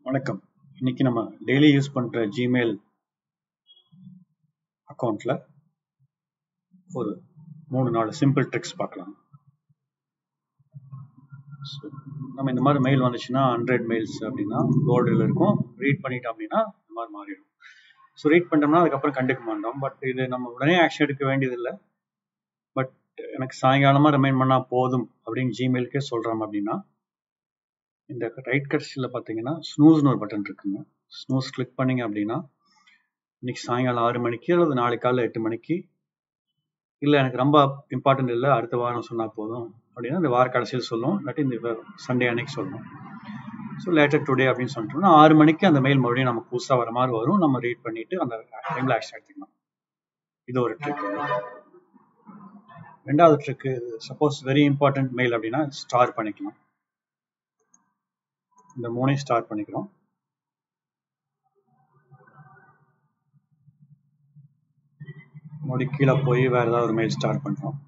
வணக்கம் இன்னைக்கு நம்ம டெய்லி யூஸ் பண்ற ஜிமெயில் அக்கௌண்ட்ல ஒரு மூணு நாலு சிம்பிள் ட்ரிக்ஸ் பார்க்கலாம் So, நம்ம இந்த மாதிரி மெயில் வந்துச்சுன்னா ஹண்ட்ரட் மெயில்ஸ் அப்படின்னா கோல்டில் இருக்கும் ரீட் பண்ணிட்டோம் அப்படின்னா இந்த மாதிரி மாறிடும் ஸோ ரீட் பண்ணிட்டோம்னா அதுக்கப்புறம் கண்டுக்க மாட்டோம் பட் இது நம்ம உடனே ஆக்ஷன் எடுக்க வேண்டியதில்லை பட் எனக்கு சாயங்காலமாக ரிமைண்ட் பண்ணால் போதும் அப்படின்னு ஜிமெயிலுக்கே சொல்கிறோம் அப்படின்னா இந்த ரைட் கட்ஸில் பார்த்தீங்கன்னா ஸ்னூஸ்னு ஒரு பட்டன் இருக்குங்க ஸ்னூஸ் கிளிக் பண்ணீங்க அப்படின்னா இன்னைக்கு சாயங்காலம் ஆறு மணிக்கு அல்லது நாளைக்கு காலைல எட்டு மணிக்கு இல்லை எனக்கு ரொம்ப இம்பார்ட்டன்ட் இல்லை அடுத்த வாரம் சொன்னால் போதும் அப்படின்னா இந்த வார கடைசியில் சொல்லும் இல்லாட்டி இந்த சண்டே அன்னைக்கு சொல்லணும் ஸோ லேட்டர் டுடே அப்படின்னு சொல்லிட்டோம்னா ஆறு மணிக்கு அந்த மெயில் மறுபடியும் நமக்கு புதுசாக வர மாதிரி வரும் நம்ம ரீட் பண்ணிட்டு அந்த டைமில் ஆக்ஷன் எடுத்துக்கலாம் இது ஒரு ட்ரிக் ரெண்டாவது trick suppose very important mail அப்படின்னா ஸ்டார் பண்ணிக்கலாம் இந்த மூணையும் ஸ்டார் பண்ணிக்கிறோம் மறுபடியும் கீழே போய் வேற ஏதாவது ஒரு மெயில் ஸ்டார்ட் பண்ணுறோம்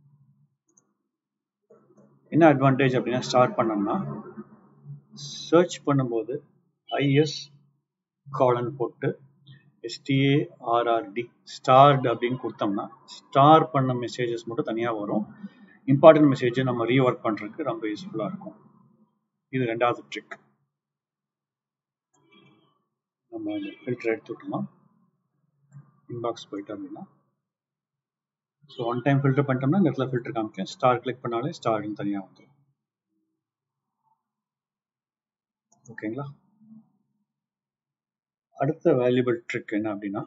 என்ன அட்வான்டேஜ் அப்படின்னா ஸ்டார்ட் பண்ணோம்னா சர்ச் பண்ணும்போது ஐஎஸ் காலன் போட்டு எஸ்டிஏஆர்ஆர்டி ஸ்டார்ட் அப்படின்னு கொடுத்தோம்னா ஸ்டார் பண்ண மெசேஜஸ் மட்டும் தனியாக வரும் இம்பார்ட்டன்ட் மெசேஜை நம்ம ரீஒர்க் பண்ணுறதுக்கு ரொம்ப யூஸ்ஃபுல்லாக இருக்கும் இது ரெண்டாவது ட்ரிக் நம்ம இந்த ஃபில்டர் எடுத்து விட்டோம்னா இன்பாக்ஸ் போயிட்டோம் அப்படின்னா ஸோ ஒன் டைம் ஃபில்டர் பண்ணிட்டோம்னா இந்த இடத்துல ஃபில்டர் காமிக்கும் ஸ்டார் கிளிக் பண்ணாலே ஸ்டார்னு தனியாக வந்துடும் ஓகேங்களா அடுத்த வேல்யூபிள் ட்ரிக் என்ன அப்படின்னா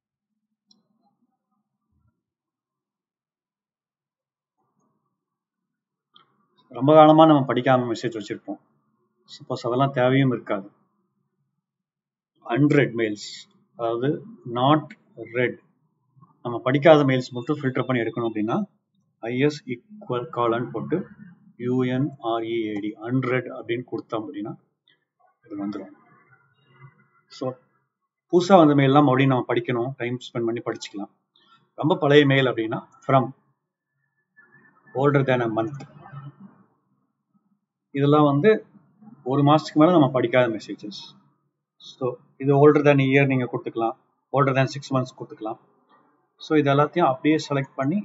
ரொம்ப காலமாக நம்ம படிக்காம மெசேஜ் வச்சுருப்போம் சப்போஸ் அதெல்லாம் தேவையும் இருக்காது அன்ரெட் மெயில்ஸ் அதாவது நாட் ரெட் நம்ம படிக்காத மெயில்ஸ் மட்டும் ஃபில்டர் பண்ணி எடுக்கணும் அப்படின்னா ஐஎஸ் ஈக்குவல் காலன் போட்டு யூஎன்ஆர்இஏடி அன்ரெட் அப்படின்னு கொடுத்தோம் அப்படின்னா இது வந்துடும் ஸோ புதுசாக வந்த மெயிலெலாம் மறுபடியும் நம்ம படிக்கணும் டைம் ஸ்பெண்ட் பண்ணி படிச்சுக்கலாம் ரொம்ப பழைய மெயில் அப்படின்னா from older than a month இதெல்லாம் வந்து ஒரு மாதத்துக்கு மேலே நம்ம படிக்காத மெசேஜஸ் ஸோ இது ஓல்டர் தேன் இயர் நீங்கள் கொடுத்துக்கலாம் ஓல்டர் தேன் சிக்ஸ் மந்த்ஸ் கொடுத்துக்கலாம் ஸோ இது எல்லாத்தையும் அப்படியே செலக்ட் பண்ணி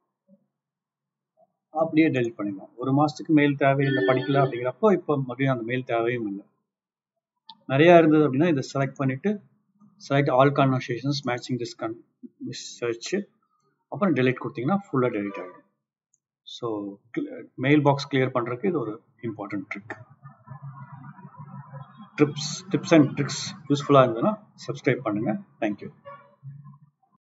அப்படியே டெலிட் பண்ணிடலாம் ஒரு மாதத்துக்கு மெயில் தேவையில்லை படிக்கல அப்படிங்கிறப்போ இப்போ மறுபடியும் அந்த மெயில் தேவையும் இல்லை நிறையா இருந்தது அப்படின்னா இதை செலக்ட் பண்ணிவிட்டு select all conversations matching this கன் சர்ச் அப்புறம் டெலிட் கொடுத்தீங்கன்னா ஃபுல்லாக டெலிட் ஆகிடும் ஸோ மெயில் பாக்ஸ் கிளியர் பண்ணுறதுக்கு இது ஒரு important trick trips tips and tricks யூஸ்ஃபுல்லாக இருந்ததுன்னா சப்ஸ்கிரைப் பண்ணுங்கள் தேங்க்யூ